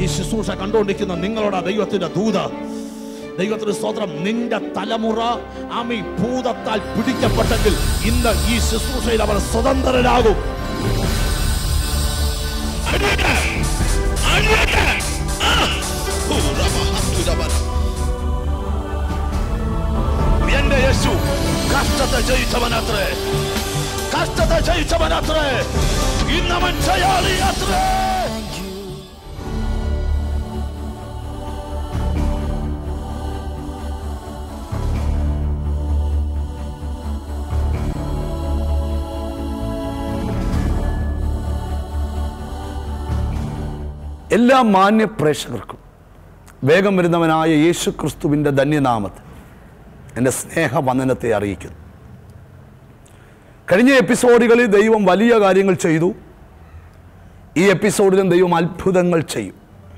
ശുശ്രൂഷ കണ്ടുകൊണ്ടിരിക്കുന്ന നിങ്ങളോട് ദൈവത്തിന്റെ ദൂത ദൈവത്തിന് സ്തോത്രം നിന്റെ തലമുറ ആമി ഭൂതത്താൽ പിടിക്കപ്പെട്ടെങ്കിൽ ഇന്ന് ഈ ശുശ്രൂഷയിൽ അവർ സ്വതന്ത്രരാകും അടിയട്ടെ! അടിയട്ടെ! ആ! ഉറവഹത്തുരവൻ. എന്റെ യേശു കഷ്ടത്തെ ജയിച്ചവനത്രേ കഷ്ടത്തെ ജയിച്ചവനത്രേ ഇന്നവൻ ജയാളിയത്രേ എല്ലാ മാന്യ പ്രേക്ഷകർക്കും വേഗം വരുന്നവനായ യേശു ക്രിസ്തുവിൻ്റെ ധന്യനാമത്തിൽ എൻ്റെ സ്നേഹവന്ദനത്തെ അറിയിക്കുന്നു കഴിഞ്ഞ എപ്പിസോഡുകളിൽ ദൈവം വലിയ കാര്യങ്ങൾ ചെയ്തു ഈ എപ്പിസോഡിലും ദൈവം അത്ഭുതങ്ങൾ ചെയ്യും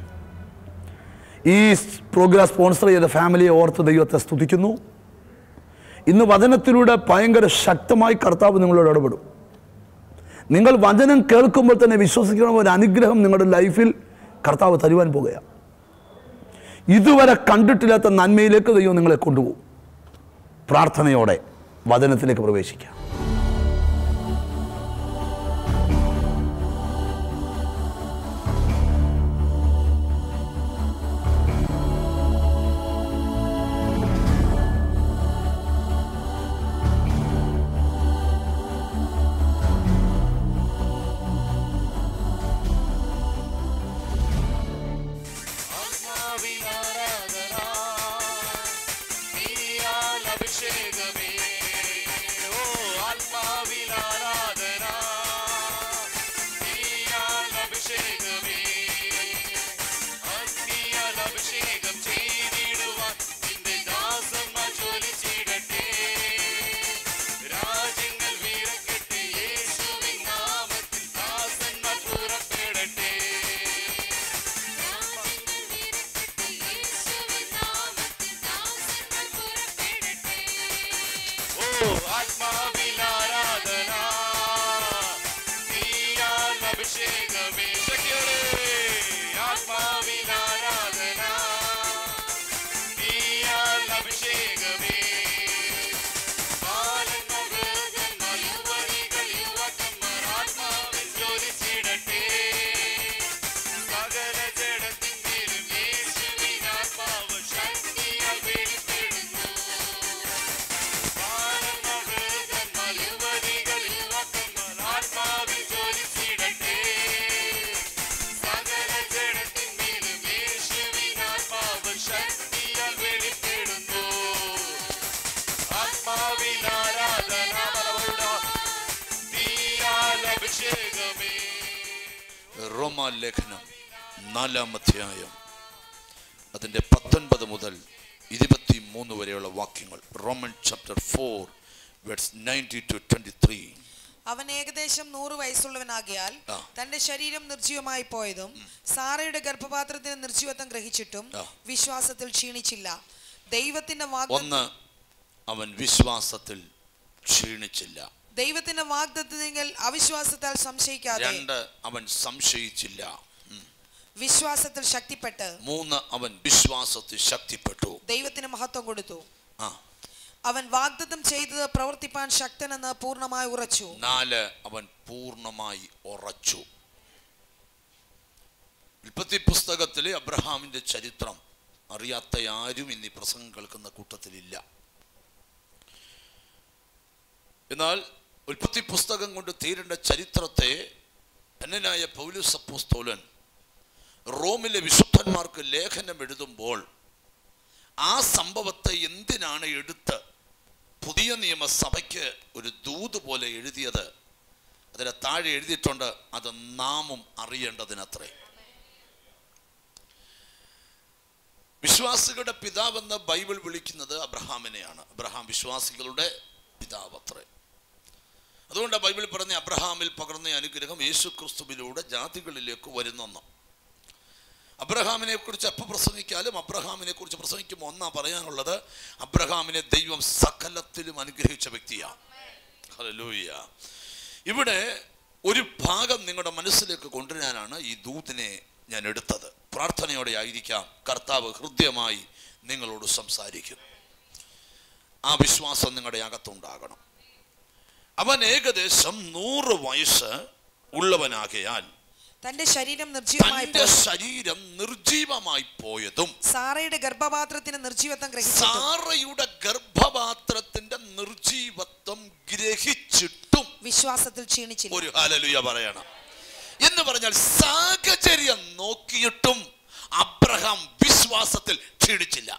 ഈ പ്രോഗ്രാം സ്പോൺസർ ചെയ്ത ഫാമിലിയെ ഓർത്ത് ദൈവത്തെ സ്തുതിക്കുന്നു ഇന്ന് വചനത്തിലൂടെ ഭയങ്കര ശക്തമായി കർത്താവ് നിങ്ങളോട് ഇടപെടും നിങ്ങൾ വചനം കേൾക്കുമ്പോൾ തന്നെ വിശ്വസിക്കണം ഒരു അനുഗ്രഹം നിങ്ങളുടെ ലൈഫിൽ കർത്താവ് തരുവാൻ പോകുകയാണ് ഇതുവരെ കണ്ടിട്ടില്ലാത്ത നന്മയിലേക്ക് ദൈവം നിങ്ങളെ കൊണ്ടുപോകും പ്രാർത്ഥനയോടെ വചനത്തിലേക്ക് പ്രവേശിക്കാം അഭിഷേകമേ ഓ ആത്മാവിൽ ആരാധന നീയാൽ അഭിഷേകമേ അഗ്നിയാൽ അഭിഷേകം ചെയ്തിടുവാൻ നിന്റെ ദാസന്മാർ ജ്വലിച്ചിടട്ടെ രാജ്യങ്ങൾ വീരക്കെട്ട് യേശുവിൻ നാമത്തിൽ ദാസന്മാർ പുറപ്പെടട്ടെ ഓ ആത്മാവിൽ ആരാധന നീയാൽ അഭിഷേകമേ ശക്തിയോടെ ആത്മാവിൽ ആരാധന നീയാൽ അഭിഷേകമേ ബാലന്മാർ, വൃദ്ധന്മാർ, യുവതികൾ, യുവക്കന്മാർ ആത്മാവിൽ ജ്വലിച്ചിടട്ടെ. സകല ജഡത്തിന്മേലും യേശുവിൻ ആത്മാവ് ശക്തിയാൽ വെളിപ്പെടുന്നു. ബാലന്മാർ, വൃദ്ധന്മാർ, യുവതികൾ, യുവക്കന്മാർ ആത്മാവിൽ ജ്വലിച്ചിടട്ടെ. സകല ജഡത്തിന്മേലും യേശുവിൻ ആത്മാവ് ശക്തിയാൽ വെളിപ്പെടുന്നു ആത്മാവിൽ ആരാധന ബലമുള്ള തീയാൽ അഭിഷേകമേ റോമാലേഖനം നാലാം അധ്യായം അതിൻ്റെ പത്തൊൻപത് മുതൽ ഇരുപത്തി മൂന്ന് വരെയുള്ള വാക്യങ്ങൾ Roman chapter four words ninety two twenty three അവൻ ഏകദേശം നൂറ് വയസ്സുള്ളവനാകിയാൽ ആ. തന്റെ ശരീരം നിർജീവമായി പോയതും സാറയുടെ ഗർഭപാത്രത്തിന് നിർജീവത്വം ഗ്രഹിച്ചിട്ടും ആ. വിശ്വാസത്തിൽ ക്ഷീണിച്ചില്ല ദൈവത്തിന്റെ വാഗ്ദ ഒന്ന് അവൻ വിശ്വാസത്തിൽ ക്ഷീണിച്ചില്ല ദൈവത്തിന്റെ വാഗ്ദത്തങ്ങൾ അവിശ്വാസത്താൽ സംശയിക്കാതെ രണ്ട് അവൻ സംശയിച്ചില്ല ഉം. വിശ്വാസത്തിൽ ശക്തിപ്പെട്ട് മൂന്ന് അവൻ വിശ്വാസത്തിൽ ശക്തിപ്പെട്ടു ദൈവത്തിന് മഹത്വം കൊടുത്തു ആ അവൻ വാഗ്ദത്തം ചെയ്തത് പ്രവർത്തിപ്പാൻ ശക്തനെന്ന് പൂർണ്ണമായി ഉറച്ചു നാല് അവൻ പൂർണ്ണമായി ഉറച്ചു ഉൽപ്പത്തി പുസ്തകത്തിലെ അബ്രഹാമിന്റെ ചരിത്രം അറിയാത്ത ആരും ഇന്ന് ഈ പ്രസംഗം കേൾക്കുന്ന കൂട്ടത്തിലില്ല എന്നാൽ ഉൽപ്പത്തി പുസ്തകം കൊണ്ട് തീരേണ്ട ചരിത്രത്തെ ധനനായ പൗലുസ് അപ്പോസ്തോലൻ റോമിലെ വിശുദ്ധന്മാർക്ക് ലേഖനം എഴുതുമ്പോൾ ആ സംഭവത്തെ എന്തിനാണ് എടുത്ത് പുതിയ നിയമസഭയ്ക്ക് ഒരു ദൂത് പോലെ എഴുതിയത് അതിന് താഴെ എഴുതിയിട്ടുണ്ട് അത് നാമും അറിയേണ്ടതിനത്രേ വിശ്വാസികളുടെ പിതാവെന്ന് ബൈബിൾ വിളിക്കുന്നത് അബ്രഹാമിനെയാണ് അബ്രഹാം വിശ്വാസികളുടെ പിതാവ് അത്രേ അതുകൊണ്ട് ബൈബിൾ പറഞ്ഞ അബ്രഹാമിൽ പകർന്ന അനുഗ്രഹം യേശു ക്രിസ്തുവിലൂടെ ജാതികളിലേക്ക് വരുന്നെന്ന് അബ്രഹാമിനെ കുറിച്ച് എപ്പോൾ പ്രസംഗിക്കാലും അബ്രഹാമിനെ കുറിച്ച് പ്രസംഗിക്കുമ്പോൾ ഒന്നാ പറയാനുള്ളത് അബ്രഹാമിനെ ദൈവം സകലത്തിലും അനുഗ്രഹിച്ച വ്യക്തിയാണ് ഹല്ലേലൂയ ഇവിടെ ഒരു ഭാഗം നിങ്ങളുടെ മനസ്സിലേക്ക് കൊണ്ടുവരാനാണ് ഈ ദൂതിനെ ഞാൻ എടുത്തത് പ്രാർത്ഥനയോടെ ആയിരിക്കാം കർത്താവ് ഹൃദ്യമായി നിങ്ങളോട് സംസാരിക്കും ആ വിശ്വാസം നിങ്ങളുടെ അകത്തുണ്ടാകണം അവൻ ഏകദേശം നൂറ് വയസ്സ് ഉള്ളവനാകയാൽ തന്റെ ശരീരം നിർജീവമായി തന്റെ ശരീരം നിർജീവമായി പോയതും സാറയുടെ ഗർഭപാത്രത്തിന് നിർജീവത്വം ഗ്രഹിച്ചു സാറയുടെ ഗർഭപാത്രത്തിന്റെ നിർജീവത്വം ഗ്രഹിച്ചിട്ടും വിശ്വാസത്തിൽ ക്ഷീണിച്ചില്ല ഒരു ഹാലലുയ പറയണം എന്ന് പറഞ്ഞാൽ സാഹചര്യം നോക്കിയിട്ടും അബ്രഹാം വിശ്വാസത്തിൽ ക്ഷീണിച്ചില്ല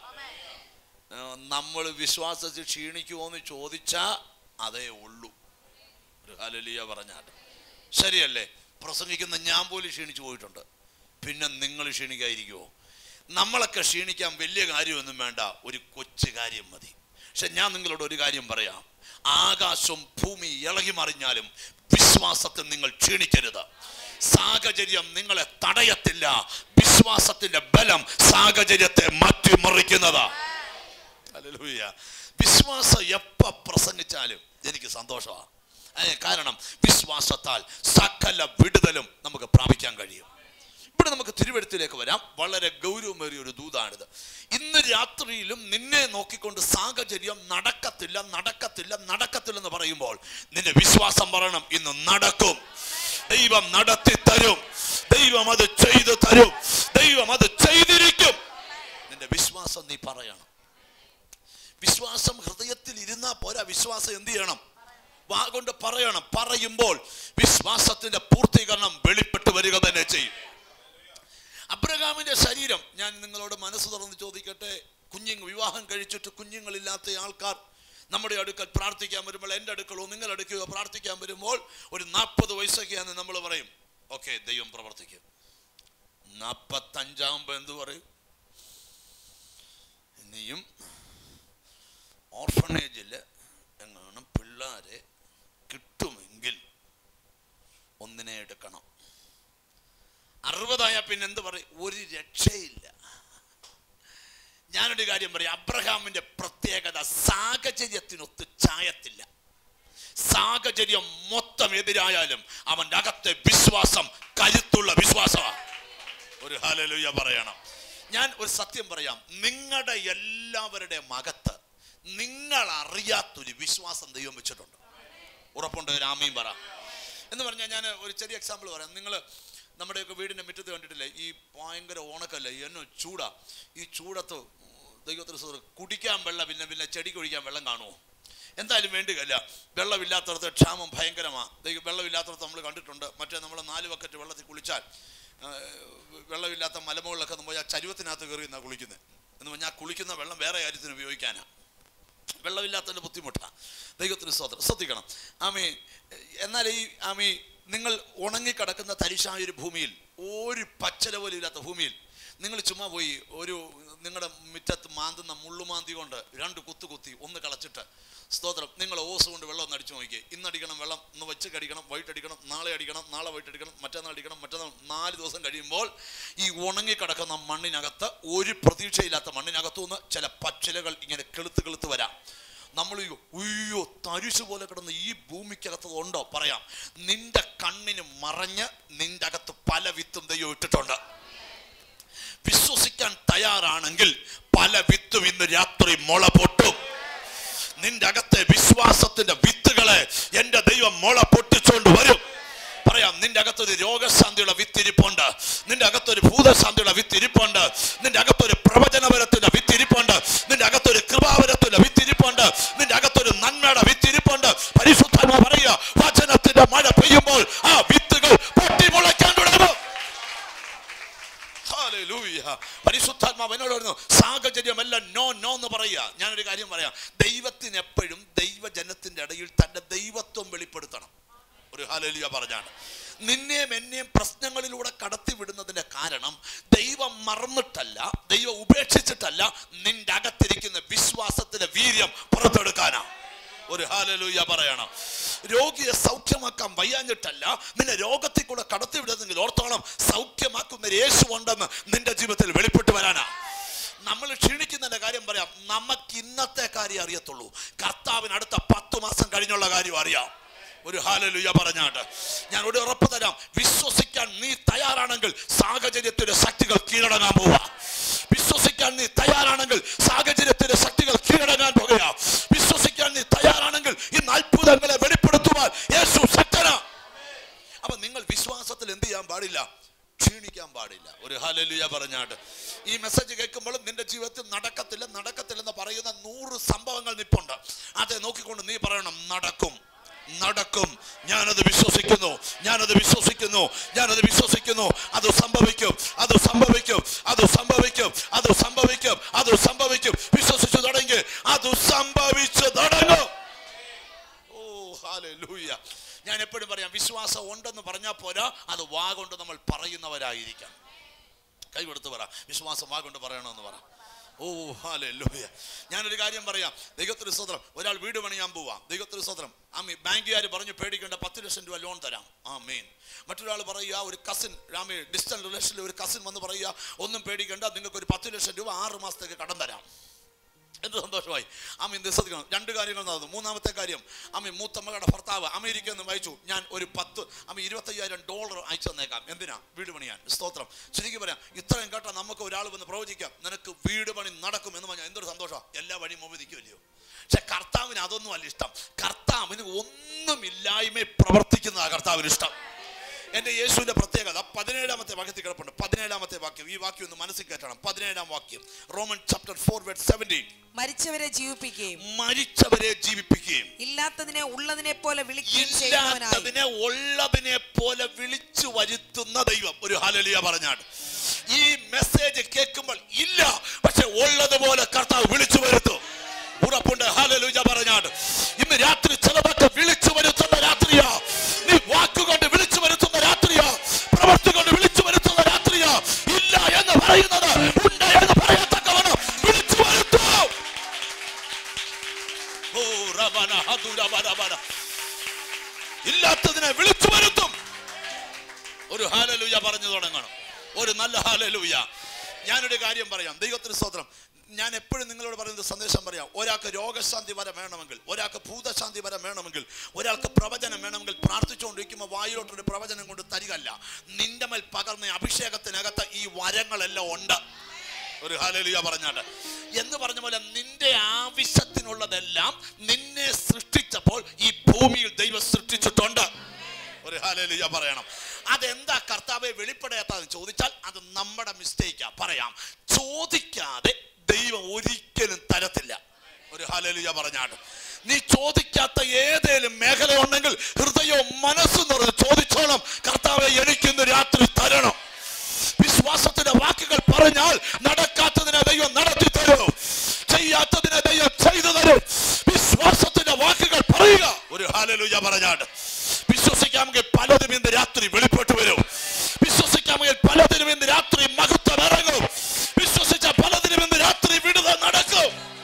നമ്മൾ വിശ്വാസത്തിൽ ക്ഷീണിക്കുമോ എന്ന് ചോദിച്ചാ അതേ ഉള്ളൂ ഒരു ഹാലലിയ പറഞ്ഞാൽ ശരിയല്ലേ പ്രസംഗിക്കുന്ന ഞാൻ പോലും ക്ഷീണിച്ചു പോയിട്ടുണ്ട് പിന്നെ നിങ്ങൾ ക്ഷീണിക്കാതിരിക്കുമോ നമ്മളൊക്കെ ക്ഷീണിക്കാൻ വലിയ കാര്യമൊന്നും വേണ്ട ഒരു കൊച്ചു കാര്യം മതി പക്ഷെ ഞാൻ നിങ്ങളോട് ഒരു കാര്യം പറയാം ആകാശവും ഭൂമി ഇളകി മറിഞ്ഞാലും വിശ്വാസത്തിൽ നിങ്ങൾ ക്ഷീണിക്കരുത് സാഹചര്യം നിങ്ങളെ തടയത്തില്ല വിശ്വാസത്തിന്റെ ബലം സാഹചര്യത്തെ മാറ്റിമറിക്കുന്നതാ ഹല്ലേലൂയ. വിശ്വാസം എപ്പ പ്രസംഗിച്ചാലും എനിക്ക് സന്തോഷമാണ് കാരണം വിശ്വാസത്താൽ സകല വിടുതലും നമുക്ക് പ്രാപിക്കാൻ കഴിയും ഇവിടെ നമുക്ക് തിരുവഴുത്തിലേക്ക് വരാം വളരെ ഗൗരവമേറിയ ഒരു ദൂതാണിത് ഇന്ന് രാത്രിയിലും നിന്നെ നോക്കിക്കൊണ്ട് സാഹചര്യം നടക്കത്തില്ല നടക്കത്തില്ല നടക്കത്തില്ല എന്ന് പറയുമ്പോൾ നിന്റെ വിശ്വാസം പറയണം ഇന്ന് നടക്കും ദൈവം നടത്തി തരും ദൈവം അത് ചെയ്തു തരും ദൈവം അത് ചെയ്തിരിക്കും നിന്റെ വിശ്വാസം നീ പറയണം വിശ്വാസം ഹൃദയത്തിൽ ഇരുന്നാ പോരാ വിശ്വാസം എന്ത് ചെയ്യണം വാ കൊണ്ട് പറയണം പറയുമ്പോൾ വിശ്വാസത്തിന്റെ പൂർത്തീകരണം വെളിപ്പെട്ട് വരിക തന്നെ ചെയ്യും അബ്രഹാമിന്റെ ശരീരം ഞാൻ നിങ്ങളോട് മനസ്സ് തുറന്ന് ചോദിക്കട്ടെ കുഞ്ഞുങ്ങൾ വിവാഹം കഴിച്ചിട്ട് കുഞ്ഞുങ്ങളില്ലാത്ത ആൾക്കാർ നമ്മുടെ അടുക്കൽ പ്രാർത്ഥിക്കാൻ വരുമ്പോൾ എൻ്റെ അടുക്കളോ നിങ്ങളുടെ അടുക്കലോ പ്രാർത്ഥിക്കാൻ വരുമ്പോൾ ഒരു നാൽപ്പത് വയസ്സൊക്കെയാന്ന് നമ്മൾ പറയും ഓക്കെ ദൈവം പ്രവർത്തിക്കും നാൽപ്പത്തഞ്ചാകുമ്പോൾ എന്ത് പറയും ഇനിയും ഓർഫണേജിൽ എങ്ങാനും പിള്ളേരെ കിട്ടുമെങ്കിൽ ഒന്നിനെ എടുക്കണം അറുപതായ പിന്നെ എന്ത് പറയും ഒരു രക്ഷയില്ല ഞാനൊരു കാര്യം പറയാം അബ്രഹാമിന്റെ പ്രത്യേകത സാഹചര്യത്തിനൊത്ത് ചായത്തില്ല സാഹചര്യം മൊത്തം എതിരായാലും അവന്റെ അകത്തെ വിശ്വാസം കരുത്തുള്ള വിശ്വാസമാണ് ഒരു ഹലലുയ പറയണം ഞാൻ ഒരു സത്യം പറയാം നിങ്ങളുടെ എല്ലാവരുടെയും അകത്ത് നിങ്ങൾ അറിയാത്തൊരു വിശ്വാസം ദൈവം വെച്ചിട്ടുണ്ട് ഉറപ്പുണ്ട് രാമയും പറ എന്ന് പറഞ്ഞാൽ ഞാൻ ഒരു ചെറിയ എക്സാമ്പിൾ പറയാം നിങ്ങൾ നമ്മുടെയൊക്കെ വീടിൻ്റെ മുറ്റത്ത് കണ്ടിട്ടില്ലേ ഈ ഭയങ്കര ഓണക്കല്ലേ എന്നോ ചൂടാ ഈ ചൂടത്ത് ദൈവത്തിന് സുഹൃ കുടിക്കാൻ വെള്ളം പിന്നെ പിന്നെ ചെടിക്ക് ഒഴിക്കാൻ വെള്ളം കാണുമോ എന്തായാലും വേണ്ടുകല്ല വെള്ളമില്ലാത്തടത്ത് ക്ഷാമം ഭയങ്കരമാണ് ദൈവം വെള്ളമില്ലാത്തടത്ത് നമ്മൾ കണ്ടിട്ടുണ്ട് മറ്റേ നമ്മൾ നാല് ബക്കറ്റ് വെള്ളത്തിൽ കുളിച്ചാൽ ആ, വെള്ളമില്ലാത്ത മലമുകളിലൊക്കെ നമ്മൾ ആ ചരുവത്തിനകത്ത് കയറി നിന്നാണ് കുളിക്കുന്നത് എന്ന് പറഞ്ഞാൽ ആ കുളിക്കുന്ന വെള്ളം വേറെ കാര്യത്തിന് ഉപയോഗിക്കാനാണ് വെള്ളമില്ലാത്തതിൻ്റെ ബുദ്ധിമുട്ടാണ് ദൈവത്തിന് സ്വതന്ത്രം ശ്രദ്ധിക്കണം ആമി എന്നാൽ ഈ ആമി നിങ്ങൾ ഉണങ്ങിക്കിടക്കുന്ന തരിശായ ഒരു ഭൂമിയിൽ ഒരു പച്ചല പോലും ഇല്ലാത്ത ഭൂമിയിൽ നിങ്ങൾ ചുമ്മാ പോയി ഒരു നിങ്ങളുടെ മുറ്റത്ത് മാന്തുന്ന മുള്ളുമാന്തി കൊണ്ട് രണ്ട് കുത്തു കുത്തി ഒന്ന് കളച്ചിട്ട് സ്തോത്രം നിങ്ങൾ ഓസ് കൊണ്ട് വെള്ളം ഒന്ന് അടിച്ചു നോക്കിയേ ഇന്ന് അടിക്കണം വെള്ളം ഇന്ന് വച്ച് അടിക്കണം വൈകിട്ട് അടിക്കണം നാളെ അടിക്കണം നാളെ വൈകിട്ട് അടിക്കണം മറ്റന്നാൾ അടിക്കണം മറ്റന്നാൾ നാല് ദിവസം കഴിയുമ്പോൾ ഈ ഉണങ്ങിക്കിടക്കുന്ന മണ്ണിനകത്ത് ഒരു പ്രതീക്ഷയില്ലാത്ത മണ്ണിനകത്തുനിന്ന് ചില പച്ചിലകൾ ഇങ്ങനെ കെളുത്ത് കെളുത്ത് വരാം നമ്മൾ ഈ ഉയ്യോ തരിശ് പോലെ കിടന്ന് ഈ ഭൂമിക്കകത്ത് ഉണ്ടോ പറയാം നിന്റെ കണ്ണിന് മറഞ്ഞ് നിന്റെ അകത്ത് പല വിത്തും ദൈവം ഇട്ടിട്ടുണ്ട് വിശ്വസിക്കാൻ തയ്യാറാണെങ്കിൽ പല വിത്തും ഇന്ന് രാത്രി മുള പൊട്ടും നിന്റെ അകത്തെ വിശ്വാസത്തിന്റെ വിത്തുകളെ എന്റെ ദൈവം മുള പൊട്ടിച്ചുകൊണ്ട് വരും പറയാം നിന്റെ അകത്തൊരു രോഗശാന്തിയുള്ള വിത്തിരിപ്പുണ്ട് നിന്റെ അകത്തൊരു ഭൂതശാന്തിയുള്ള വിത്തിരിപ്പുണ്ട് നിന്റെ അകത്തൊരു പ്രവചനപരത്തിന്റെ വിത്തിരിപ്പുണ്ട് നിന്റെ അകത്തൊരു കൃപാവരത്തിന്റെ വിത്തിരിപ്പുണ്ട് നിന്റെ അകത്തൊരു നന്മയുടെ വിത്തിരിപ്പുണ്ട് പരിശുദ്ധമ പറയുക വചനത്തിന്റെ മഴ പെയ്യുമ്പോൾ ആ വിത്തുകൾ പൊട്ടി മുളയ്ക്കാൻ തുടങ്ങും ഹല്ലേലൂയ. പരിശുദ്ധാത്മാവ് എന്നോട് പറഞ്ഞു സാഹചര്യമെല്ലാം നോ നോ എന്ന് പറയുക ഞാനൊരു കാര്യം പറയാം ദൈവത്തിന് എപ്പോഴും ദൈവജനത്തിന്റെ ഇടയിൽ തന്റെ ദൈവത്വം വെളിപ്പെടുത്തണം ഒരു ഹാലലിയ പറഞ്ഞാണ് നിന്നെയും എന്നെയും പ്രശ്നങ്ങളിലൂടെ കടത്തി വിടുന്നതിന്റെ കാരണം ദൈവം മറന്നിട്ടല്ല ദൈവം ഉപേക്ഷിച്ചിട്ടല്ല നിന്റെ അകത്തിരിക്കുന്ന വിശ്വാസത്തിന്റെ വീര്യം പുറത്തെടുക്കാനാ ഒരു ഹാലലൂയ പറയണം രോഗിയെ സൗഖ്യമാക്കാൻ വയ്യാഞ്ഞിട്ടല്ല നിന്നെ രോഗത്തിൽ കൂടെ കടത്തിവിടുന്നെങ്കിൽ ഓർത്തോളം സൗഖ്യമാക്കുന്ന ഒരു യേശു ഉണ്ടെന്ന് നിന്റെ ജീവിതത്തിൽ വെളിപ്പെട്ട് വരാനാ നമ്മൾ ക്ഷീണിക്കുന്നതിന്റെ കാര്യം പറയാം നമുക്ക് ഇന്നത്തെ കാര്യം അറിയത്തുള്ളൂ കർത്താവിന് അടുത്ത പത്ത് മാസം കഴിഞ്ഞുള്ള കാര്യം അറിയാം ഒരു ഹാലലുയ പറഞ്ഞാട്ട് ഞാൻ ഒരു ഉറപ്പ് തരാം വിശ്വസിക്കാൻ നീ തയ്യാറാണെങ്കിൽ സാഹചര്യത്തിന്റെ ശക്തികൾ കീഴടങ്ങാൻ പോവാ വിശ്വസിക്കാൻ നീ തയ്യാറാണെങ്കിൽ സാഹചര്യത്തിന്റെ ശക്തികൾ കീഴടങ്ങാൻ പോകുക വിശ്വസിക്കാൻ നീ തയ്യാറാണെങ്കിൽ ഇന്ന് അത്ഭുതങ്ങളെ വെളിപ്പെടുത്തുവാൻ യേശു ശക്തനാ അപ്പൊ നിങ്ങൾ വിശ്വാസത്തിൽ എന്ത് ചെയ്യാൻ പാടില്ല ക്ഷീണിക്കാൻ പാടില്ല ഒരു ഹലലുയ പറഞ്ഞാട്ട് ഈ മെസ്സേജ് കേൾക്കുമ്പോഴും നിന്റെ ജീവിതത്തിൽ നടക്കത്തില്ല നടക്കത്തില്ലെന്ന് പറയുന്ന നൂറ് സംഭവങ്ങൾ നിപ്പുണ്ട് അതെ നോക്കിക്കൊണ്ട് നീ പറയണം നടക്കും നടക്കും ഞാനത് വിശ്വസിക്കുന്നു ഞാനത് വിശ്വസിക്കുന്നു ഞാനത് വിശ്വസിക്കുന്നു അത് സംഭവിക്കും അത് സംഭവിക്കും അത് സംഭവിക്കും അത് സംഭവിക്കും അത് സംഭവിക്കും വിശ്വസിച്ചു തുടങ്ങി അത് സംഭവിച്ചു തുടങ്ങും ഓ ഹാലൂയ ഞാൻ എപ്പോഴും പറയാം വിശ്വാസം ഉണ്ടെന്ന് പറഞ്ഞാൽ പോരാ അത് വാ കൊണ്ട് നമ്മൾ പറയുന്നവരായിരിക്കാം കൈ കൊടുത്ത് പറ വിശ്വാസം വാ കൊണ്ട് പറയണമെന്ന് പറ ഓ ഹാലേ ലൂയ ഞാനൊരു കാര്യം പറയാം ദൈവത്തിന് സ്വതന്ത്രം ഒരാൾ വീട് പണിയാൻ പോവാം ദൈവത്തിന് സ്വതന്ത്രം ആമി ബാങ്കുകാർ പറഞ്ഞു പേടിക്കേണ്ട പത്ത് ലക്ഷം രൂപ ലോൺ തരാം ആ മെയിൻ മറ്റൊരാൾ പറയുക ഒരു കസിൻ രാമി ഡിസ്റ്റന്റ് റിലേഷനിൽ ഒരു കസിൻ വന്ന് പറയുക ഒന്നും പേടിക്കേണ്ട നിങ്ങൾക്ക് ഒരു പത്ത് ലക്ഷം രൂപ ആറ് മാസത്തേക്ക് കടം തരാം എന്ത് സന്തോഷമായി ആമി എന്ത് ശ്രദ്ധിക്കണം രണ്ട് കാര്യങ്ങൾ നടന്നു മൂന്നാമത്തെ കാര്യം ആമി മൂത്തമ്മയുടെ ഭർത്താവ് അമേരിക്കയിൽ നിന്ന് വായിച്ചു ഞാൻ ഒരു പത്ത് ആമി ഇരുപത്തയ്യായിരം ഡോളർ അയച്ചു തന്നേക്കാം എന്തിനാ വീട് പണിയാൻ സ്തോത്രം ശരിക്കും പറയാം ഇത്രയും കേട്ടാൽ നമുക്ക് ഒരാൾ വന്ന് പ്രവചിക്കാം നിനക്ക് വീട് പണി നടക്കും എന്ന് പറഞ്ഞാൽ എന്തൊരു സന്തോഷം എല്ലാ വഴിയും മോപിതിക്കുമല്ലയോ പക്ഷെ കർത്താവിന് അതൊന്നും അല്ല ഇഷ്ടം കർത്താവിന് ഒന്നുമില്ലായ്മ പ്രവർത്തിക്കുന്നതാണ് കർത്താവിന് ഇഷ്ടം എന്റെ യേശുവിന്റെ പ്രത്യേകത പതിനേഴാമത്തെ വാക്യത്തിൽ കിടപ്പുണ്ട് പതിനേഴാമത്തെ വാക്യം ഈ വാക്യം ഒന്ന് മനസ്സിൽ കയറ്റണം പതിനേഴാം വാക്യം Roman chapter four word seventeen മരിച്ചവരെ ജീവിപ്പിക്കുകയും മരിച്ചവരെ ജീവിപ്പിക്കുകയും ഇല്ലാത്തതിനെ ഉള്ളതിനെ പോലെ വിളിക്കുകയും ചെയ്യുന്നവനായി ഇല്ലാത്തതിനെ ഉള്ളതിനെ പോലെ വിളിച്ചു വരുത്തുന്ന ദൈവം ഒരു ഹലലിയ പറഞ്ഞാണ് ഈ മെസ്സേജ് കേൾക്കുമ്പോൾ ഇല്ല പക്ഷെ ഉള്ളതുപോലെ കർത്താവ് വിളിച്ചു വരുത്തും ഉറപ്പുണ്ട് ഹലലുജ പറഞ്ഞാണ് ഇന്ന് രാത്രി ചിലതൊക്കെ വിളിച്ചു വരുത്തുന്ന രാത്രിയാ നീ വാക്കുകൊണ്ട് വിളിച്ചു വരുത്തുന്ന രാത്രിയാ പ്രവർത്തി കൊണ്ട് വിളിച്ചു വരുത്തുന്ന രാത്രിയാ ഇല്ല എന്ന് പറയുന്നത് ഉണ്ട് എന്ന് പറയത്തക്കവണ്ണം വിളിച്ചു വരുത്തും ഓ റബന ഹദുര ബരബര ഇല്ലാത്തതിനെ വിളിച്ചു വരുത്തും ഒരു ഹാലലൂയ പറഞ്ഞു തുടങ്ങണം ഒരു നല്ല ഹാലലൂയ ഞാനൊരു കാര്യം പറയാം ദൈവത്തിന് സ്തോത്രം ഞാൻ എപ്പോഴും നിങ്ങളോട് പറയുന്നത് സന്ദേശം പറയാം ഒരാൾക്ക് രോഗശാന്തി വരം വേണമെങ്കിൽ ഒരാൾക്ക് ഭൂതശാന്തി വരം വേണമെങ്കിൽ ഒരാൾക്ക് പ്രവചനം വേണമെങ്കിൽ പ്രാർത്ഥിച്ചുകൊണ്ടിരിക്കുമ്പോൾ വായിലോട്ടൊരു പ്രവചനം കൊണ്ട് തരികല്ല നിന്റെ മേൽ പകർന്ന അഭിഷേകത്തിനകത്ത് ഈ വരങ്ങളെല്ലാം ഉണ്ട് ഒരു ഹാലലിയ പറഞ്ഞാട്ട് എന്ന് പറഞ്ഞ പോലെ നിന്റെ ആവശ്യത്തിനുള്ളതെല്ലാം നിന്നെ സൃഷ്ടിച്ചപ്പോൾ ഈ ഭൂമിയിൽ ദൈവം സൃഷ്ടിച്ചിട്ടുണ്ട് ഒരു ഹാലലിയ പറയണം അതെന്താ കർത്താവെ വെളിപ്പെടാത്തതെന്ന് ചോദിച്ചാൽ അത് നമ്മുടെ മിസ്റ്റേക്കാ പറയാം ചോദിക്കാതെ ദൈവം ഒരിക്കലും തരത്തില്ല ഒരു ഹാലലിയ പറഞ്ഞാട്ട് നീ ചോദിക്കാത്ത ഏതേലും മേഖല ഉണ്ടെങ്കിൽ ഹൃദയവും മനസ്സും നിറഞ്ഞ് ചോദിച്ചോണം കർത്താവെ എനിക്കിന്ന് രാത്രി തരണം വിശ്വാസത്തിന്റെ വാക്കുകൾ പറഞ്ഞാൽ നടക്കാത്തതിനെ ദൈവം നടത്തി തരും ചെയ്യാത്തതിനെ ദൈവം ചെയ്തു തരും വിശ്വാസത്തിന്റെ വാക്കുകൾ പറയുക ഒരു ഹാലലുയ പറഞ്ഞാണ് വിശ്വസിക്കാമെങ്കിൽ പലതും ഇന്ന് രാത്രി വെളിപ്പെട്ടു വരും വിശ്വസിക്കാമെങ്കിൽ പലതിനും ഇന്ന് രാത്രി മഹത്വം ഇറങ്ങും വിശ്വസിച്ച പലതിനും ഇന്ന് രാത്രി വിടുതൽ നടക്കും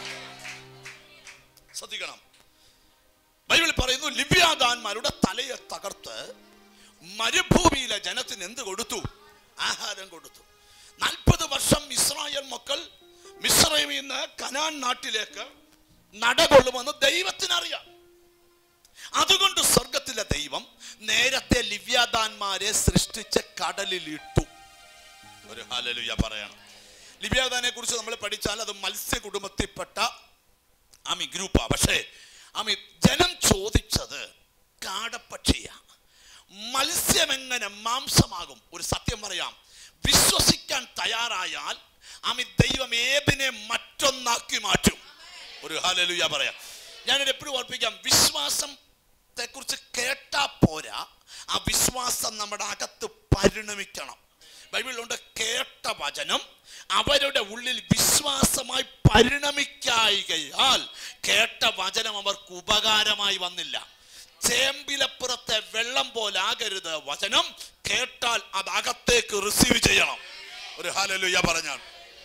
ശ്രദ്ധിക്കണം ബൈബിൾ പറയുന്നു ലിവ്യാദാന്മാരുടെ തലയെ തകർത്ത് മരുഭൂമിയിലെ ജനത്തിന് എന്ത് കൊടുത്തു ആഹാരം കൊടുത്തു നാൽപ്പത് വർഷം ഇസ്രായേൽ മക്കൾ മിശ്രമിൽ നിന്ന് കനാൻ നാട്ടിലേക്ക് നടകൊള്ളുമെന്ന് ദൈവത്തിനറിയാം അതുകൊണ്ട് സ്വർഗത്തിലെ ദൈവം നേരത്തെ ലിവ്യാദാന്മാരെ സൃഷ്ടിച്ച് കടലിലിട്ടു ഒരു ഹാലലുയ പറയണം ലിവ്യാദാനെ കുറിച്ച് നമ്മൾ പഠിച്ചാൽ അത് മത്സ്യ കുടുംബത്തിൽപ്പെട്ട ആമി ഗ്രൂപ്പാ പക്ഷേ ആമി ജനം ചോദിച്ചത് കാടപ്പക്ഷിയ മത്സ്യം എങ്ങനെ മാംസമാകും ഒരു സത്യം പറയാം വിശ്വസിക്കാൻ തയ്യാറായാൽ ആമി ദൈവം ഏതിനെ മറ്റൊന്നാക്കി മാറ്റും ഒരു ഹാലലുയ പറയാം ഞാനൊരു എപ്പോഴും ഓർപ്പിക്കാം വിശ്വാസത്തെ കുറിച്ച് കേട്ടാ പോരാ ആ വിശ്വാസം നമ്മുടെ അകത്ത് പരിണമിക്കണം ബൈബിളിലുണ്ട് കേട്ട വചനം അവരുടെ ഉള്ളിൽ വിശ്വാസമായി പരിണമിക്കായികയാൽ കേട്ട വചനം അവർക്ക് ഉപകാരമായി വന്നില്ല ചേമ്പിലപ്പുറത്തെ വെള്ളം പോലാകരുത് വചനം കേട്ടാൽ അത് അകത്തേക്ക് റിസീവ് ചെയ്യണം ഒരു ഹാലലുയ പറഞ്ഞാൽ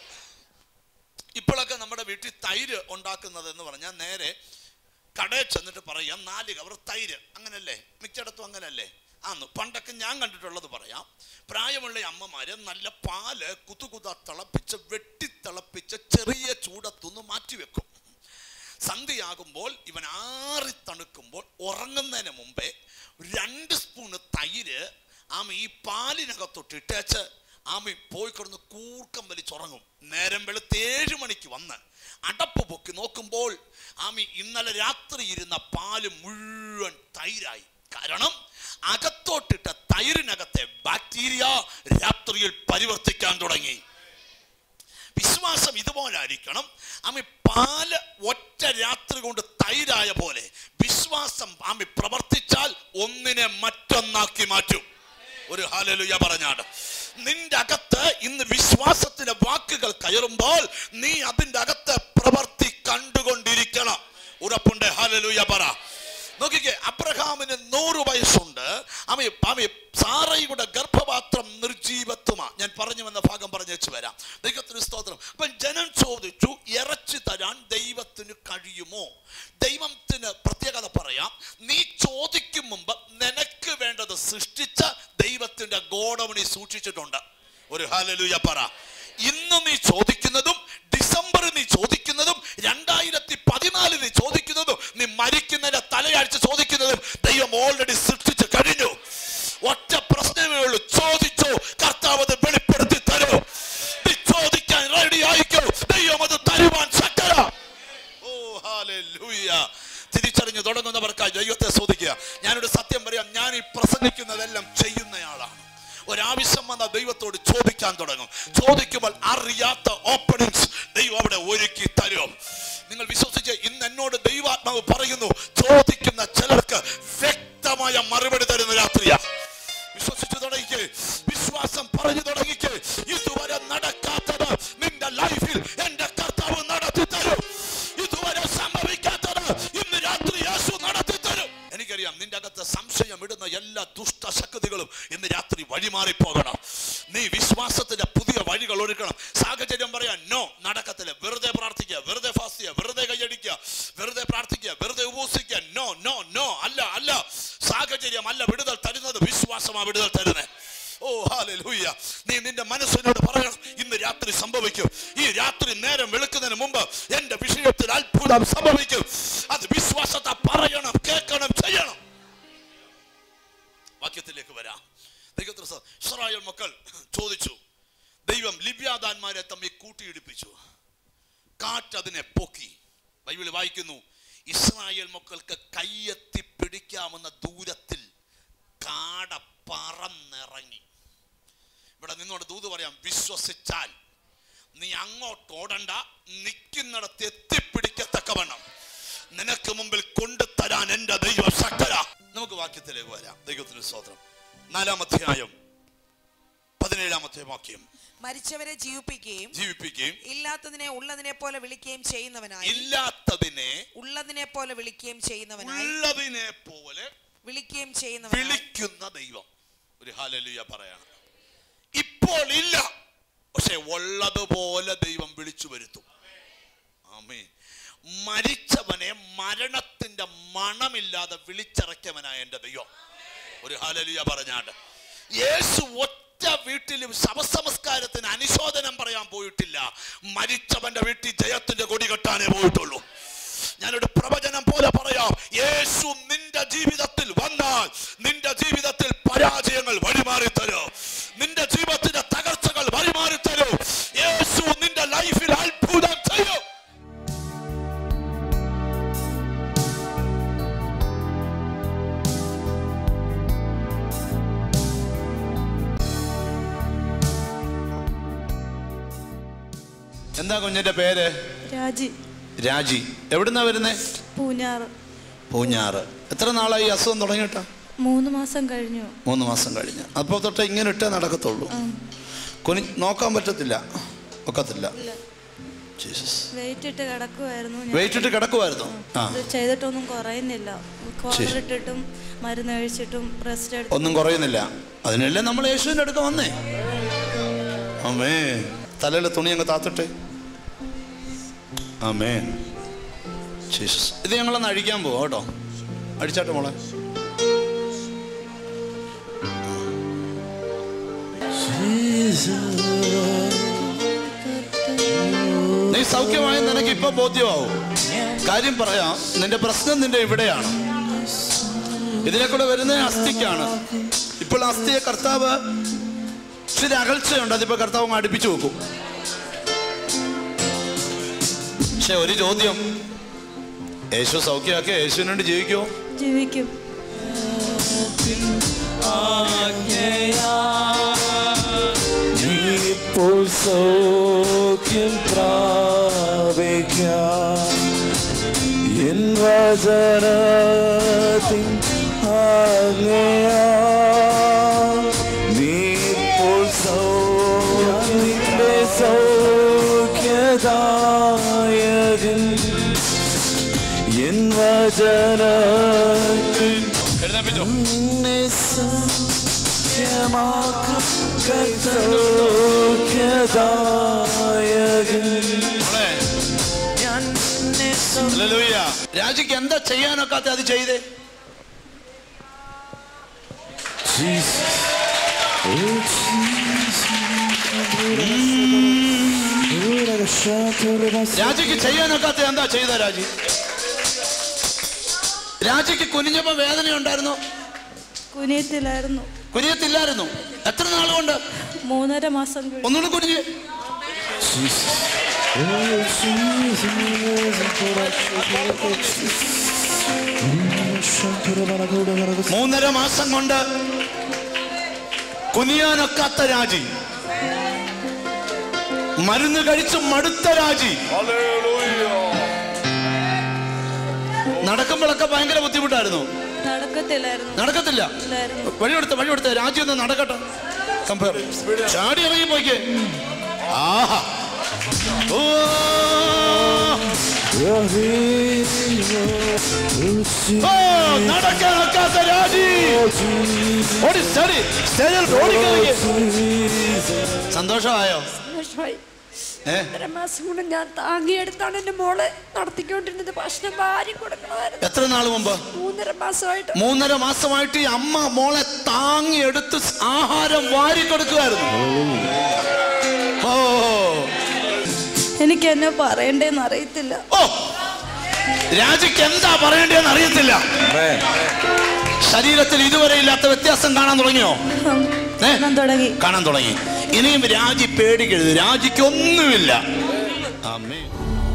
ഇപ്പോഴൊക്കെ നമ്മുടെ വീട്ടിൽ തൈര് ഉണ്ടാക്കുന്നത് എന്ന് പറഞ്ഞാൽ നേരെ കടയിൽ ചെന്നിട്ട് പറയാം നാല് കവർ തൈര് അങ്ങനല്ലേ മിക്കയിടത്തും അങ്ങനല്ലേ ആന്ന് പണ്ടൊക്കെ ഞാൻ കണ്ടിട്ടുള്ളത് പറയാം പ്രായമുള്ള അമ്മമാര് നല്ല പാല് കുത്തുകുത തിളപ്പിച്ച് വെട്ടി തിളപ്പിച്ച് ചെറിയ ചൂടത്തൊന്ന് മാറ്റി വെക്കും സന്ധ്യയാകുമ്പോൾ ഇവൻ ആറി തണുക്കുമ്പോൾ ഉറങ്ങുന്നതിന് മുമ്പേ രണ്ട് സ്പൂണ് തൈര് ആമ ഈ പാലിനകത്തൊട്ട് ഇട്ടേച്ച് ആമ പോയി കിടന്ന് കൂർക്കം വലിച്ചുറങ്ങും നേരം വെളുത്ത് ഏഴ് മണിക്ക് വന്ന് അടപ്പ് പൊക്കി നോക്കുമ്പോൾ ആമി ഇന്നലെ രാത്രി ഇരുന്ന പാല് മുഴുവൻ തൈരായി കാരണം അകത്തോട്ടിട്ട തൈരിനകത്തെ ബാക്ടീരിയ രാത്രിയിൽ പരിവർത്തിക്കാൻ തുടങ്ങി വിശ്വാസം ഇതുപോലായിരിക്കണം ആമി പാല് ഒറ്റ രാത്രി കൊണ്ട് തൈരായ പോലെ വിശ്വാസം ആമി പ്രവർത്തിച്ചാൽ ഒന്നിനെ മറ്റൊന്നാക്കി മാറ്റും ഒരു ഹാലലുയ പറഞ്ഞാണ് നിന്റെ അകത്ത് ഇന്ന് വിശ്വാസത്തിന്റെ വാക്കുകൾ കയറുമ്പോൾ നീ അതിന്റെ അകത്ത് പ്രവർത്തി കണ്ടുകൊണ്ടിരിക്കണം ഉറപ്പുണ്ട് ഹാലലുയ പറ നോക്കിക്കേ അബ്രഹാമിന് നൂറ് വയസ്സുണ്ട് അമ്മ അമ്മ സാറയുടെ ഗർഭപാത്രം നിർജീവത്വമാ ഞാൻ പറഞ്ഞു വന്ന ഭാഗം പറഞ്ഞു വെച്ച് വരാം ദൈവത്തിന് സ്തോത്രം അപ്പൊ ജനം ചോദിച്ചു ഇറച്ചി തരാൻ ദൈവത്തിന് കഴിയുമോ ദൈവത്തിന് പ്രത്യേകത പറയാം നീ ചോദിക്കും മുമ്പ് നിനക്ക് വേണ്ടത് സൃഷ്ടിച്ച ദൈവത്തിന്റെ ഗോഡമണി സൂക്ഷിച്ചിട്ടുണ്ട് ഒരു ഹാലലുയ പറ ഇന്ന് നീ ചോദിക്കുന്നതും ഡിസംബറിൽ നീ ചോദിക്കുന്നതും രണ്ടായിരത്തി പതിനാലിൽ നീ ചോദിക്കുന്നതും നീ മരിക്കുന്നതിന്റെ തലയാഴ്ച ചോദിക്കുന്നതും ദൈവം ഓൾറെഡി സൃഷ്ടിച്ചു കഴിഞ്ഞു ഒറ്റ പ്രശ്നമേ ഉള്ളൂ ചോദിച്ചോ കർത്താവ് അത് വെളിപ്പെടുത്തി തരൂ നീ ചോദിക്കാൻ റെഡി ആയിക്കോ ദൈവം അത് തരുവാൻ ശക്തര ഓ ഹാലൂയ തിരിച്ചറിഞ്ഞു തുടങ്ങുന്നവർക്കായി ദൈവത്തെ സ്തുതിക്കുക ഞാനൊരു സത്യം പറയാം ഞാൻ ഈ പ്രസംഗിക്കുന്നതെല്ലാം ചെയ്യുന്നയാളാണ് ഒരാവശ്യം വന്ന ദൈവത്തോട് ചോദിക്കാൻ തുടങ്ങും ചോദിക്കുമ്പോൾ അറിയാത്ത ഓപ്പണിങ്സ് ദൈവം അവിടെ ഒരുക്കി തരും നിങ്ങൾ വിശ്വസിച്ച് ഇന്ന് എന്നോട് ദൈവാത്മാവ് പറയുന്നു ചോദിക്കുന്ന ചിലർക്ക് വ്യക്തമായ മറുപടി തരുന്ന രാത്രിയാ വിശ്വസിച്ചു തുടങ്ങിക്കേ വിശ്വാസം പറഞ്ഞു തുടങ്ങിക്കേ ഇതുവരെ നടക്കാത്തത് നിന്റെ ലൈഫിൽ എന്റെ കർത്താവ് നടത്തി തരും ഇതുവരെ സംഭവിക്കാത്തത് ഇന്ന് രാത്രി യേശു നടത്തി തരും എനിക്കറിയാം നിന്റെ അകത്ത് സംശയം ഇടുന്ന എല്ലാ ദുഷ്ടശക്തികളും ഇന്ന് രാത്രി വഴിമാറി പോകണം നീ വിശ്വാസത്തിന്റെ പുതിയ വഴികൾ ഒരുക്കണം സാഹചര്യം പറയാൻ നോ നടക്കത്തില്ല വെറുതെ പ്രാർത്ഥിക്കുക വെറുതെ ഫാസ്റ്റ് ചെയ്യുക വെറുതെ കൈയടിക്കുക വെറുതെ പ്രാർത്ഥിക്കുക വെറുതെ ഉപസിക്കുക നോ നോ നോ അല്ല അല്ല സാഹചര്യം അല്ല വിടുതൽ തരുന്നത് വിശ്വാസമാ വിടുതൽ തരുന്നത് ഓ ഹാലൂയ്യ നീ നിന്റെ മനസ്സിനോട് പറയണം ഇന്ന് രാത്രി സംഭവിക്കും ഈ രാത്രി നേരം വെളുക്കുന്നതിന് മുമ്പ് എന്റെ വിഷയത്തിൽ അത്ഭുതം സംഭവിക്കും അത് വിശ്വാസത്തെ പറയണം കേൾക്കണം ചെയ്യണം വാക്യത്തിലേക്ക് വരാം ദൈവത്തിന് സ- ഇസ്രായേൽ മക്കൾ ചോദിച്ചു ദൈവം ലിബ്യാദാന്മാരെ തമ്മിൽ കൂട്ടിയിടിപ്പിച്ചു കാറ്റ് അതിനെ പൊക്കി ബൈബിളിൽ വായിക്കുന്നു ഇസ്രായേൽ മക്കൾക്ക് കയ്യെത്തി പിടിക്കാവുന്ന ദൂരത്തിൽ കാട പറന്നിറങ്ങി ഇവിടെ നിന്നോട് ദൂത് പറയാം വിശ്വസിച്ചാൽ നീ അങ്ങോട്ട് ഓടണ്ട നിൽക്കുന്നിടത്ത് എത്തിപ്പിടിക്കത്തക്കവണ്ണം നിനക്ക് മുമ്പിൽ കൊണ്ടുതരാൻ എന്റെ ദൈവം ശക്തര നമുക്ക് വാക്യത്തിലേക്ക് വരാം ദൈവത്തിന് സ്വതന്ത്രം നാലാം അധ്യായം പതിനേഴാമത്തെ വാക്യം മരിച്ചവരെ ജീവിപ്പിക്കുകയും ജീവിപ്പിക്കുകയും ഇല്ലാത്തതിനെ ഉള്ളതിനെ പോലെ വിളിക്കുകയും ചെയ്യുന്നവനായി ഇല്ലാത്തതിനെ ഉള്ളതിനെ പോലെ വിളിക്കുകയും ചെയ്യുന്നവനായി ഉള്ളതിനെ പോലെ വിളിക്കുകയും ചെയ്യുന്നവനായി വിളിക്കുന്ന ദൈവം ഒരു ഹാലലുയ പറയാണ് ഇപ്പോൾ ഇല്ല പക്ഷെ ഉള്ളതുപോലെ ദൈവം വിളിച്ചു വരുത്തും ആമേൻ മരിച്ചവനെ മരണത്തിന്റെ മണമില്ലാതെ വിളിച്ചിറക്കിയവനായ എന്റെ ദൈവം ഒരു ഹാലലിയ പറഞ്ഞാണ്ട് യേശു ഒറ്റ വീട്ടിലും ശവസംസ്കാരത്തിന് അനുശോചനം പറയാൻ പോയിട്ടില്ല മരിച്ചവന്റെ വീട്ടിൽ ജയത്തിന്റെ കൊടി കെട്ടാനേ പോയിട്ടുള്ളൂ ഞാനൊരു പ്രവചനം പോലെ പറയാം യേശു നിന്റെ ജീവിതത്തിൽ വന്നാൽ നിന്റെ ജീവിതത്തിൽ പരാജയങ്ങൾ വഴിമാറി തരും നിന്റെ ജീവിതത്തിന്റെ തകർച്ചകൾ വഴിമാറി തരും യേശു നിന്റെ ലൈഫിൽ അത്ഭുതം ചെയ്യും എന്താ കുഞ്ഞിന്റെ പേര് രാജി രാജി എവിടുന്നാ വരുന്നേ പൂഞ്ഞാറ് പൂഞ്ഞാറ് എത്ര നാളായി ഈ അസുഖം തുടങ്ങിയിട്ടാ മൂന്ന് മാസം കഴിഞ്ഞു മൂന്ന് മാസം കഴിഞ്ഞ് അപ്പോൾ തൊട്ട് ഇങ്ങനെ ഇട്ടേ നടക്കത്തുള്ളൂ കുനി നോക്കാൻ പറ്റത്തില്ല ഒക്കത്തില്ല ജീസസ് വെയിറ്റ് ഇട്ട് കിടക്കുമായിരുന്നു ഞാൻ. വെയിറ്റ് ഇട്ട് കിടക്കുമായിരുന്നു ആ ഇത് ചെയ്തിട്ടൊന്നും കുറയുന്നില്ല കോളർ ഇട്ടിട്ടും മരുന്ന് കഴിച്ചിട്ടും റെസ്റ്റ് എടുത്ത് ഒന്നും കുറയുന്നില്ല അതിനല്ലേ നമ്മൾ യേശുവിൻ്റെ അടുക്ക വന്നേ അമ്മേ തലയിൽ തുണി അങ്ങ് താത്തിട്ടെ അമ്മേ ജീസസ് ഇത് ഞങ്ങളൊന്ന് അഴിക്കാൻ പോവാ കേട്ടോ അടിച്ചാട്ടെ മോളെ നീ സൗഖ്യമായി നിനക്ക് ഇപ്പൊ ബോധ്യമാവും കാര്യം പറയാം നിന്റെ പ്രശ്നം നിന്റെ ഇവിടെയാണ് ഇതിനെ കൂടെ വരുന്ന അസ്ഥിക്കാണ് ഇപ്പോൾ അസ്ഥിയെ കർത്താവ് ഇച്ചിരി അകൽച്ചയുണ്ട് അതിപ്പോ കർത്താവ് അങ്ങ് അടുപ്പിച്ചു വെക്കും പക്ഷെ ഒരു ചോദ്യം യേശു സൗഖ്യമാക്കിയ യേശുവിന് വേണ്ടി ജീവിക്കുമോ ജീവിക്കും ഇപ്പോൾ സൗഖ്യം പ്രാപിക്കാം എൻ വചനത്തിൻ ആജ്ഞയാ നീ ഇപ്പോൾ സൗഖ്യത്തിൻ്റെ സൗഖ്യദായകൻ എൻ വചനത്തിൻ എഴുന്നേപ്പിച്ചോ നിന്നെ സൗഖ്യമാക്കും കർത്തൗഖ്യദായകൻ മോളെ, ഞാൻ നിന്നെ ഹല്ലേലൂയ. രാജിക്ക് എന്താ ചെയ്യാനൊക്കാത്ത അത് ചെയ്തേ രാജിക്ക് ചെയ്യാനൊക്കാത്ത എന്താ ചെയ്ത രാജി രാജിക്ക് കുനിഞ്ഞപ്പോ വേദന ഉണ്ടായിരുന്നോ കുനിയത്തിലായിരുന്നു കുനിയത്തില്ലായിരുന്നു എത്ര നാൾ കൊണ്ട് മൂന്നര മാസം കഴിഞ്ഞു. ഒന്നുകൂടെ കുനിഞ്ഞ് മൂന്നര മാസം കൊണ്ട് കുനിയാനൊക്കാത്ത രാജി മരുന്ന് കഴിച്ച് മടുത്ത രാജി നടക്കുമ്പോഴൊക്കെ ഭയങ്കര ബുദ്ധിമുട്ടായിരുന്നു നടക്കത്തില്ലായിരുന്നു നടക്കത്തില്ല ഇല്ലായിരുന്നു. വഴിയെടുത്ത വഴിയെടുത്ത രാജി ഒന്ന് നടക്കട്ടെ കമ്പയർ ചാടി ഇറങ്ങി പോയിക്കേ ആഹാ ഓ ഓ, നടക്കാനൊക്കാത്ത രാജി ഓടി സ്റ്റഡി സ്റ്റേജിൽ ഓടിക്കളിക്ക് സന്തോഷമായോ സന്തോഷമായി ഏ ഒന്നര മാസം കൊണ്ട് ഞാൻ താങ്ങിയെടുത്താണ് എന്റെ മോളെ നടത്തിക്കൊണ്ടിരുന്നത് ഭക്ഷണം വാരി കൊടുക്കണമായിരുന്നു എത്ര നാൾ മുമ്പ് മൂന്നര മാസമായിട്ട് മൂന്നര മാസമായിട്ട് ഈ അമ്മ മോളെ താങ്ങി എടുത്ത് ആഹാരം വാരി കൊടുക്കുമായിരുന്നു ഓ എനിക്ക് എന്നെ പറയണ്ടേന്ന് അറിയത്തില്ല ഓ രാജയ്ക്ക് എന്താ പറയേണ്ടതെന്ന് അറിയത്തില്ല ശരീരത്തിൽ ഇതുവരെ ഇല്ലാത്ത വ്യത്യാസം കാണാൻ തുടങ്ങിയോ ഏ? കാണാൻ തുടങ്ങി കാണാൻ തുടങ്ങി ഇനിയും രാജി പേടിക്കരുത് രാജിക്ക് ഒന്നുമില്ല ആമേൻ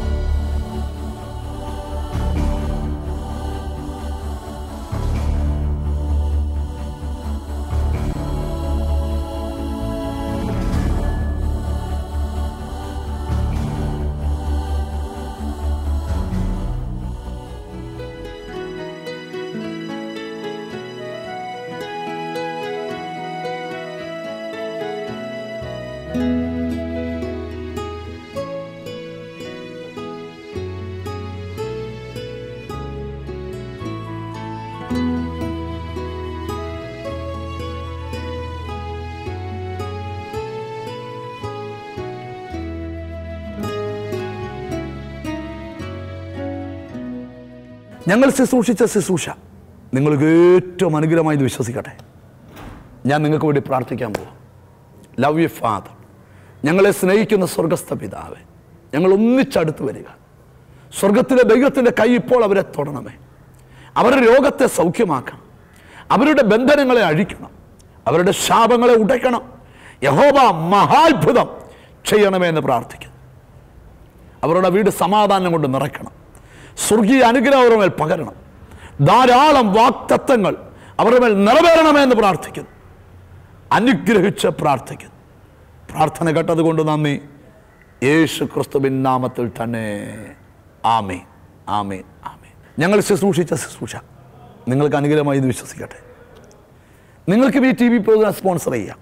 ഞങ്ങൾ ശുശ്രൂഷിച്ച ശുശ്രൂഷ നിങ്ങൾക്ക് ഏറ്റവും അനുഗ്രഹമായി ഇത് വിശ്വസിക്കട്ടെ ഞാൻ നിങ്ങൾക്ക് വേണ്ടി പ്രാർത്ഥിക്കാൻ പോവാം ലവ് യു ഫാദർ ഞങ്ങളെ സ്നേഹിക്കുന്ന സ്വർഗസ്ഥ പിതാവേ ഞങ്ങൾ ഒന്നിച്ചടുത്ത് വരിക സ്വർഗത്തിലെ ദൈവത്തിൻ്റെ കൈ ഇപ്പോൾ അവരെ തൊടണമേ അവരുടെ രോഗത്തെ സൗഖ്യമാക്കണം അവരുടെ ബന്ധനങ്ങളെ അഴിക്കണം അവരുടെ ശാപങ്ങളെ ഉടയ്ക്കണം യഹോബ മഹാത്ഭുതം ചെയ്യണമേ എന്ന് പ്രാർത്ഥിക്കുന്നു അവരുടെ വീട് സമാധാനം കൊണ്ട് നിറയ്ക്കണം സ്വർഗീയ അനുഗ്രഹം അവരുടെ മേൽ പകരണം ധാരാളം വാക്തത്വങ്ങൾ അവരുടെ മേൽ നിറവേറണമേ എന്ന് പ്രാർത്ഥിക്കുന്നു അനുഗ്രഹിച്ച് പ്രാർത്ഥിക്കുന്നു പ്രാർത്ഥന കേട്ടതുകൊണ്ട് നന്ദി യേശു ക്രിസ്തുവിൻ നാമത്തിൽ തന്നെ ആമേ ആമേ ആമേ ഞങ്ങൾ ശുശ്രൂഷിച്ച ശുശ്രൂഷ നിങ്ങൾക്ക് അനുഗ്രഹമായി ഇത് വിശ്വസിക്കട്ടെ നിങ്ങൾക്ക് ഈ ടി വി പ്രോഗ്രാം സ്പോൺസർ ചെയ്യാം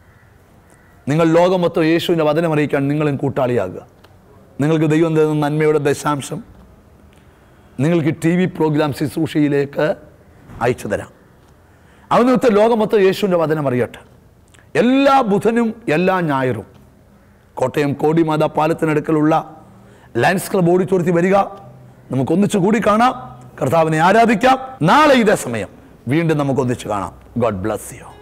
നിങ്ങൾ ലോകം മൊത്തം യേശുവിൻ്റെ വചനം അറിയിക്കാൻ നിങ്ങളും കൂട്ടാളിയാകുക നിങ്ങൾക്ക് ദൈവം തരുന്ന നന്മയുടെ ദശാംശം നിങ്ങൾക്ക് ടി വി പ്രോഗ്രാം ശുശ്രൂഷയിലേക്ക് അയച്ചു തരാം അതിനകത്ത് ലോകം മൊത്തം യേശുവിൻ്റെ വചനം അറിയട്ടെ എല്ലാ ബുധനും എല്ലാ ഞായറും കോട്ടയം കോടിമാത പാലത്തിനടുക്കലുള്ള ലയൻസ് ക്ലബ് ഓഡിറ്റോറിയത്തിൽ വരിക നമുക്ക് ഒന്നിച്ചു കൂടി കാണാം കർത്താവിനെ ആരാധിക്കാം നാളെ ഇതേ സമയം വീണ്ടും നമുക്ക് ഒന്നിച്ചു കാണാം ഗോഡ് ബ്ലസ് യു